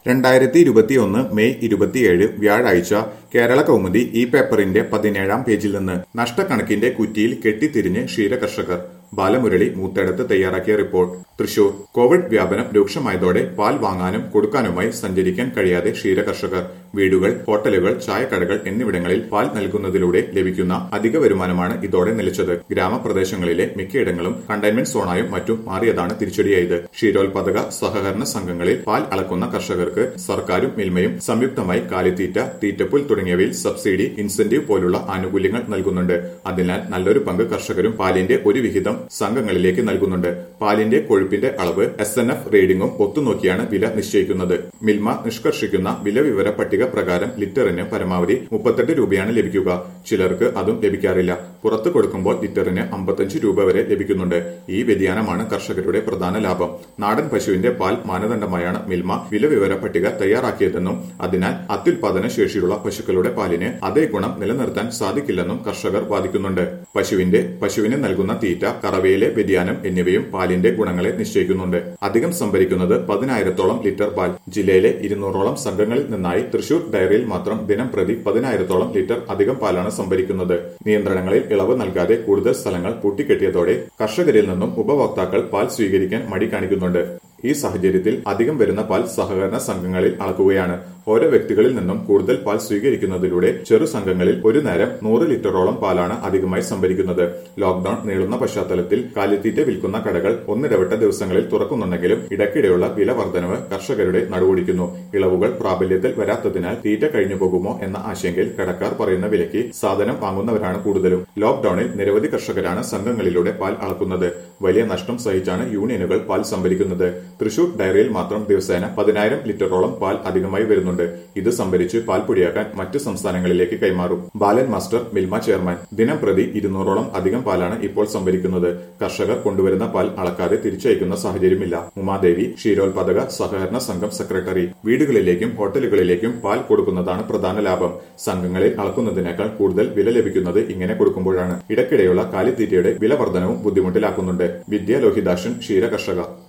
രണ്ടായിരത്തി ഇരുപത്തിയൊന്ന് മെയ് ഇരുപത്തിയേഴ് വ്യാഴാഴ്ച കേരള കൗമുദി ഈ പേപ്പറിന്റെ പതിനേഴാം പേജിൽ നിന്ന് നഷ്ടക്കണക്കിന്റെ കുറ്റിയിൽ കെട്ടിത്തിരിഞ്ഞ് ക്ഷീരകർഷകർ ബാലമുരളി മൂത്തേടത്ത് തയ്യാറാക്കിയ റിപ്പോർട്ട് തൃശൂർ കോവിഡ് വ്യാപനം രൂക്ഷമായതോടെ പാൽ വാങ്ങാനും കൊടുക്കാനുമായി സഞ്ചരിക്കാൻ കഴിയാതെ ക്ഷീരകർഷകർ വീടുകൾ ഹോട്ടലുകൾ ചായക്കടകൾ എന്നിവിടങ്ങളിൽ പാൽ നൽകുന്നതിലൂടെ ലഭിക്കുന്ന അധിക വരുമാനമാണ് ഇതോടെ നിലച്ചത് ഗ്രാമപ്രദേശങ്ങളിലെ മിക്കയിടങ്ങളും കണ്ടെയ്ൻമെന്റ് സോണായും മറ്റും മാറിയതാണ് തിരിച്ചടിയായത് ക്ഷീരോത്പാദക സഹകരണ സംഘങ്ങളിൽ പാൽ അളക്കുന്ന കർഷകർക്ക് സർക്കാരും മിൽമയും സംയുക്തമായി കാലിത്തീറ്റ തീറ്റപ്പുൽ തുടങ്ങിയവയിൽ സബ്സിഡി ഇൻസെന്റീവ് പോലുള്ള ആനുകൂല്യങ്ങൾ നൽകുന്നുണ്ട് അതിനാൽ നല്ലൊരു പങ്ക് കർഷകരും പാലിന്റെ ഒരു വിഹിതം സംഘങ്ങളിലേക്ക് നൽകുന്നുണ്ട് പാലിന്റെ കൊഴുപ്പിന്റെ അളവ് എസ് എൻ എഫ് റീഡിംഗും ഒത്തുനോക്കിയാണ് വില നിശ്ചയിക്കുന്നത് മിൽമ നിഷ്കർഷിക്കുന്ന വില വിവര പട്ടിക പ്രകാരം ലിറ്ററിന് പരമാവധി മുപ്പത്തെട്ട് രൂപയാണ് ലഭിക്കുക ചിലർക്ക് അതും ലഭിക്കാറില്ല പുറത്തു കൊടുക്കുമ്പോൾ ലിറ്ററിന് അമ്പത്തഞ്ച് രൂപ വരെ ലഭിക്കുന്നുണ്ട് ഈ വ്യതിയാനമാണ് കർഷകരുടെ പ്രധാന ലാഭം നാടൻ പശുവിന്റെ പാൽ മാനദണ്ഡമായാണ് മിൽമ വില വിവര പട്ടിക തയ്യാറാക്കിയതെന്നും അതിനാൽ അത്യുൽപാദന ശേഷിയുള്ള പശുക്കളുടെ പാലിന് അതേ ഗുണം നിലനിർത്താൻ സാധിക്കില്ലെന്നും കർഷകർ വാദിക്കുന്നുണ്ട് പശുവിന്റെ പശുവിന് നൽകുന്ന തീറ്റ കറവയിലെ വ്യതിയാനം എന്നിവയും പാലിന്റെ ഗുണങ്ങളെ നിശ്ചയിക്കുന്നുണ്ട് അധികം സംഭരിക്കുന്നത് പതിനായിരത്തോളം ലിറ്റർ പാൽ ജില്ലയിലെ ഇരുന്നൂറോളം സംഘങ്ങളിൽ നിന്നായി തൃശൂർ ഡയറിയിൽ മാത്രം ദിനം പ്രതി പതിനായിരത്തോളം ലിറ്റർ അധികം പാലാണ് സംഭരിക്കുന്നത് നിയന്ത്രണങ്ങളിൽ ഇളവ് നൽകാതെ കൂടുതൽ സ്ഥലങ്ങൾ പൂട്ടിക്കെട്ടിയതോടെ കർഷകരിൽ നിന്നും ഉപഭോക്താക്കൾ പാൽ സ്വീകരിക്കാൻ മടി കാണിക്കുന്നുണ്ട് ഈ സാഹചര്യത്തിൽ അധികം വരുന്ന പാൽ സഹകരണ സംഘങ്ങളിൽ അളക്കുകയാണ് ഓരോ വ്യക്തികളിൽ നിന്നും കൂടുതൽ പാൽ സ്വീകരിക്കുന്നതിലൂടെ ചെറു സംഘങ്ങളിൽ ഒരു നേരം നൂറ് ലിറ്ററോളം പാലാണ് അധികമായി സംഭരിക്കുന്നത് ലോക്ഡൌൺ നീളുന്ന പശ്ചാത്തലത്തിൽ കാലിത്തീറ്റ വിൽക്കുന്ന കടകൾ ഒന്നിടവിട്ട ദിവസങ്ങളിൽ തുറക്കുന്നുണ്ടെങ്കിലും ഇടയ്ക്കിടെയുള്ള വില വർധനവ് കർഷകരുടെ നടുവൊടിക്കുന്നു ഇളവുകൾ പ്രാബല്യത്തിൽ വരാത്തതിനാൽ തീറ്റ കഴിഞ്ഞു പോകുമോ എന്ന ആശങ്കയിൽ കടക്കാർ പറയുന്ന വിലയ്ക്ക് സാധനം വാങ്ങുന്നവരാണ് കൂടുതലും ലോക്ഡൌണിൽ നിരവധി കർഷകരാണ് സംഘങ്ങളിലൂടെ പാൽ അളക്കുന്നത് വലിയ നഷ്ടം സഹിച്ചാണ് യൂണിയനുകൾ പാൽ സംഭരിക്കുന്നത് തൃശൂർ ഡയറിയിൽ മാത്രം ദിവസേന പതിനായിരം ലിറ്ററോളം പാൽ അധികമായി വരുന്നുണ്ട് ഇത് സംഭരിച്ച് പാൽപ്പൊടിയാക്കാൻ മറ്റ് സംസ്ഥാനങ്ങളിലേക്ക് കൈമാറും ബാലൻ മാസ്റ്റർ മിൽമ ചെയർമാൻ ദിനം പ്രതി ഇരുന്നൂറോളം അധികം പാലാണ് ഇപ്പോൾ സംഭരിക്കുന്നത് കർഷകർ കൊണ്ടുവരുന്ന പാൽ അളക്കാതെ തിരിച്ചയക്കുന്ന സാഹചര്യമില്ല ഉമാദേവി ക്ഷീരോത്പാദക സഹകരണ സംഘം സെക്രട്ടറി വീടുകളിലേക്കും ഹോട്ടലുകളിലേക്കും പാൽ കൊടുക്കുന്നതാണ് പ്രധാന ലാഭം സംഘങ്ങളിൽ അളക്കുന്നതിനേക്കാൾ കൂടുതൽ വില ലഭിക്കുന്നത് ഇങ്ങനെ കൊടുക്കുമ്പോഴാണ് ഇടയ്ക്കിടെയുള്ള കാലിത്തീറ്റയുടെ വില വർധനവും ബുദ്ധിമുട്ടിലാക്കുന്നുണ്ട് വിദ്യ ലോഹിതാഷൻ ക്ഷീര കർഷക